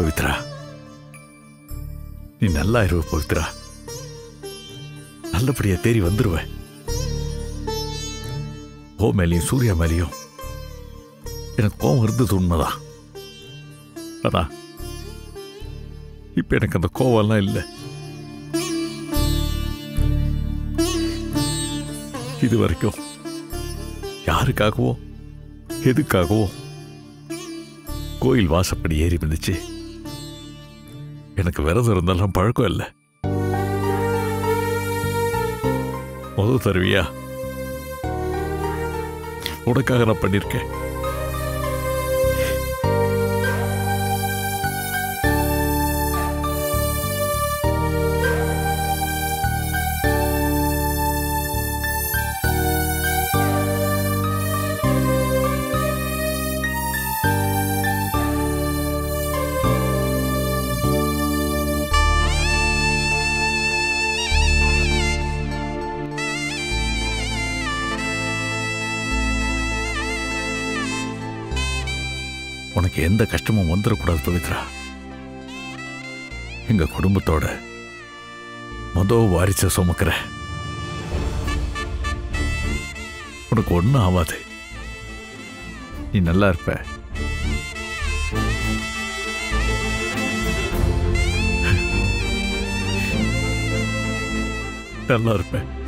பவித்ரா நீ நல்லா இருவ பவித்ரா நல்லபடியா தேறி வந்துருவ ஓ மேலேயும் சூர்யா மேலேயும் எனக்கு கோவம் இருந்தது உண்மைதான் ஆனா இப்ப எனக்கு அந்த கோவம்லாம் இல்லை இது வரைக்கும் யாருக்காகவோ எதுக்காகவோ கோயில் வாசப்படி ஏறி மிதிச்சு எனக்கு விரதம் இருந்தாலும் பழக்கம் இல்லை முதல் தருவியா உனக்காக நான் பண்ணியிருக்கேன் உனக்கு எந்த கஷ்டமும் வந்துடக்கூடாது பவித்ரா எங்க குடும்பத்தோட மொத வாரிச சுமக்கிற உனக்கு ஒன்றும் ஆகாது நீ நல்லா இருப்ப நல்லா இருப்பேன்